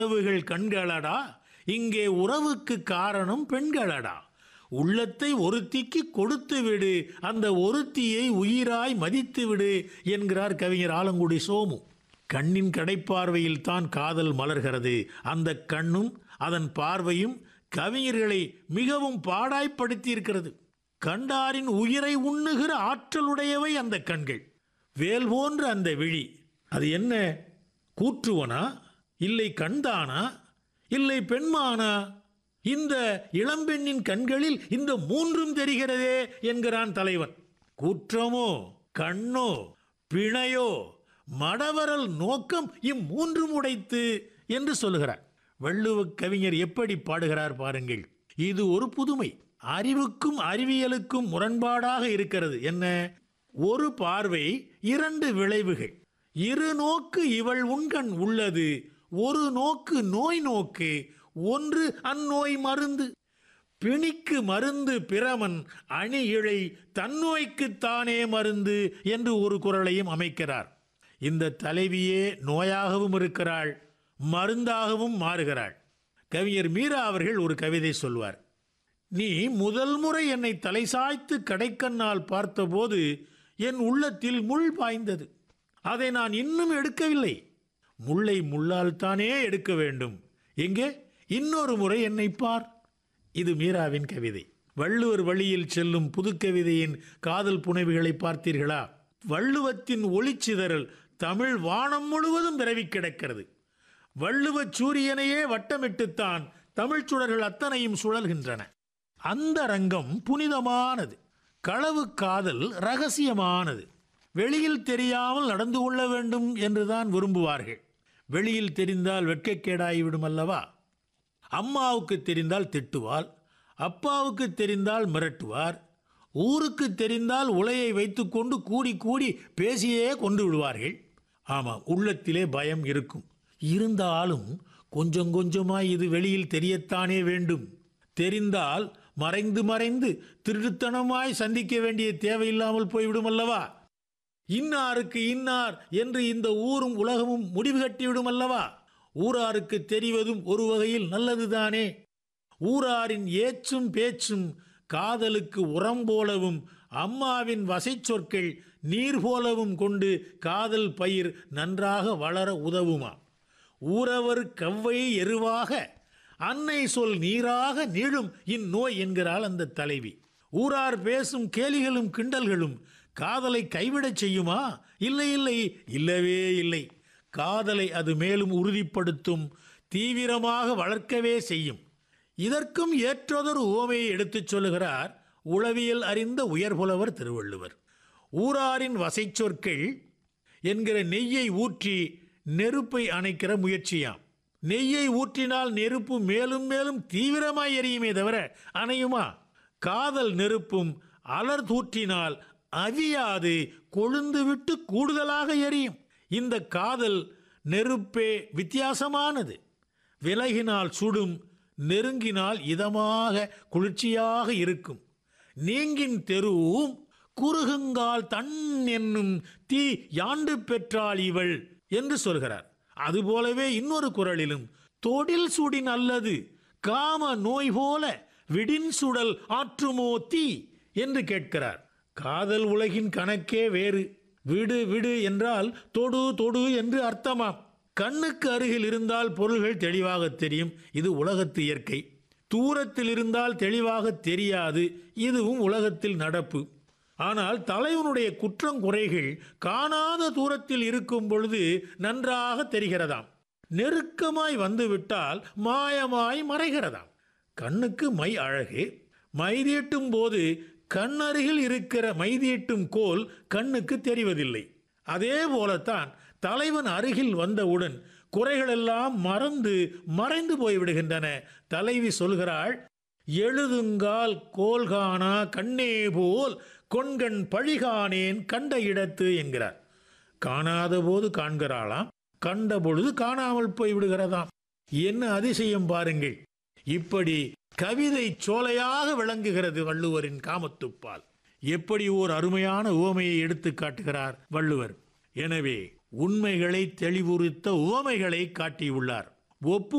உறவுகள் கண்களடா இங்கே உறவுக்கு காரணம் பெண்களடா உள்ளத்தை ஒருத்திக்கு கொடுத்து விடு அந்த ஒருத்தியை உயிராய் மதித்து விடு என்கிறார் கவிஞர் ஆலங்குடி சோமு கண்ணின் கடைப்பார்வையில் தான் காதல் மலர்கிறது அந்த கண்ணும் அதன் பார்வையும் கவிஞர்களை மிகவும் பாடாய்ப்படுத்தி இருக்கிறது கண்டாரின் உயிரை உண்ணுகிற ஆற்றலுடையவை அந்த கண்கள் வேல் போன்ற அந்த விழி அது என்ன கூற்றுவனா இல்லை கண்தானா இல்லை பெண்மானா இந்த இளம்பெண்ணின் கண்களில் இந்த மூன்றும் தெரிகிறதே என்கிறான் தலைவன் கூற்றமோ கண்ணோ பிணையோ மடவரல் நோக்கம் இம்மூன்றும் உடைத்து என்று சொல்லுகிறார் வள்ளுவ கவிஞர் எப்படி பாடுகிறார் பாருங்கள் இது ஒரு புதுமை அறிவுக்கும் அறிவியலுக்கும் முரண்பாடாக இருக்கிறது என்ன ஒரு பார்வை இரண்டு விளைவுகள் இரு நோக்கு இவள் உண்கண் உள்ளது ஒரு நோக்கு நோய் நோக்கு ஒன்று அந்நோய் மருந்து பிணிக்கு மருந்து பிரமன் அணி இழை தன்னோய்க்குத்தானே மருந்து என்று ஒரு குரலையும் அமைக்கிறார் இந்த தலைவியே நோயாகவும் இருக்கிறாள் மருந்தாகவும் மாறுகிறாள் கவிஞர் மீரா அவர்கள் ஒரு கவிதை சொல்வார் நீ முதல் முறை என்னை தலை சாய்த்து கடைக்கண்ணால் பார்த்தபோது என் உள்ளத்தில் முள் பாய்ந்தது அதை நான் இன்னும் எடுக்கவில்லை முள்ளை முள்ளால் தானே எடுக்க வேண்டும் எங்கே இன்னொரு முறை என்னை பார் இது மீராவின் கவிதை வள்ளுவர் வழியில் செல்லும் புதுக்கவிதையின் காதல் புனைவுகளை பார்த்தீர்களா வள்ளுவத்தின் ஒளிச்சிதறல் தமிழ் வானம் முழுவதும் விரவி கிடக்கிறது வள்ளுவ சூரியனையே வட்டமிட்டுத்தான் தமிழ்ச் சுடர்கள் அத்தனையும் சுழல்கின்றன அந்த ரங்கம் புனிதமானது களவு காதல் ரகசியமானது வெளியில் தெரியாமல் நடந்து கொள்ள வேண்டும் என்றுதான் விரும்புவார்கள் வெளியில் தெரிந்தால் வெட்கக்கேடாகிவிடும் அல்லவா அம்மாவுக்கு தெரிந்தால் திட்டுவாள் அப்பாவுக்கு தெரிந்தால் மிரட்டுவார் ஊருக்கு தெரிந்தால் உலையை வைத்துக்கொண்டு கூடி கூடி பேசியே கொண்டு விடுவார்கள் ஆமாம் உள்ளத்திலே பயம் இருக்கும் இருந்தாலும் கொஞ்சம் கொஞ்சமாய் இது வெளியில் தெரியத்தானே வேண்டும் தெரிந்தால் மறைந்து மறைந்து திருட்டுத்தனமாய் சந்திக்க வேண்டிய தேவையில்லாமல் போய்விடும் அல்லவா இன்னாருக்கு இன்னார் என்று இந்த ஊரும் உலகமும் முடிவு கட்டிவிடும் அல்லவா ஊராருக்கு தெரிவதும் ஒரு வகையில் நல்லதுதானே ஊராரின் ஏச்சும் பேச்சும் காதலுக்கு உரம் போலவும் அம்மாவின் வசை சொற்கள் நீர் போலவும் கொண்டு காதல் பயிர் நன்றாக வளர உதவுமா ஊரவர் கவ்வை எருவாக அன்னை சொல் நீராக நீளும் இந்நோய் என்கிறாள் அந்த தலைவி ஊரார் பேசும் கேலிகளும் கிண்டல்களும் காதலை கைவிடச் செய்யுமா இல்லை இல்லை இல்லவே இல்லை காதலை அது மேலும் உறுதிப்படுத்தும் தீவிரமாக வளர்க்கவே செய்யும் இதற்கும் ஏற்றதொரு உவமையை எடுத்துச் சொல்லுகிறார் உளவியல் அறிந்த உயர்புலவர் திருவள்ளுவர் ஊராரின் வசை சொற்கள் என்கிற நெய்யை ஊற்றி நெருப்பை அணைக்கிற முயற்சியாம் நெய்யை ஊற்றினால் நெருப்பு மேலும் மேலும் தீவிரமாய் எரியுமே தவிர அணையுமா காதல் நெருப்பும் அலர் தூற்றினால் அவியாது கொழுந்து விட்டு கூடுதலாக எரியும் இந்த காதல் நெருப்பே வித்தியாசமானது விலகினால் சுடும் நெருங்கினால் இதமாக குளிர்ச்சியாக இருக்கும் நீங்கின் தெருவும் குறுகுங்கால் தன் என்னும் தீ யாண்டு பெற்றாள் இவள் என்று சொல்கிறார் அதுபோலவே இன்னொரு குரலிலும் தொடில் சுடின் அல்லது காம நோய் போல விடின் சுடல் ஆற்றுமோ தீ என்று கேட்கிறார் காதல் உலகின் கணக்கே வேறு விடு விடு என்றால் தொடு தொடு என்று அர்த்தமாம் கண்ணுக்கு அருகில் இருந்தால் பொருள்கள் தெளிவாக தெரியும் இது உலகத்து இயற்கை தூரத்தில் இருந்தால் தெளிவாக தெரியாது இதுவும் உலகத்தில் நடப்பு ஆனால் தலைவனுடைய குற்றம் குறைகள் காணாத தூரத்தில் இருக்கும் பொழுது நன்றாக தெரிகிறதாம் நெருக்கமாய் வந்துவிட்டால் மாயமாய் மறைகிறதாம் கண்ணுக்கு மை அழகு மைதீட்டும் போது கண்ணருகில் இருக்கிற மைதீட்டும் கோல் கண்ணுக்கு தெரிவதில்லை அதே போலத்தான் தலைவன் அருகில் வந்தவுடன் குறைகளெல்லாம் மறந்து மறைந்து போய்விடுகின்றன தலைவி சொல்கிறாள் எழுதுங்கால் கோல்கானா கண்ணே போல் கொண்கண் பழிகானேன் கண்ட இடத்து என்கிறார் காணாத போது காண்கிறாளாம் கண்ட பொழுது காணாமல் போய் விடுகிறதாம் என்ன அதிசயம் பாருங்கள் இப்படி கவிதை சோலையாக விளங்குகிறது வள்ளுவரின் காமத்துப்பால் எப்படி ஓர் அருமையான உவமையை எடுத்து காட்டுகிறார் வள்ளுவர் எனவே உண்மைகளை தெளிவுறுத்த உவமைகளை காட்டியுள்ளார் ஒப்பு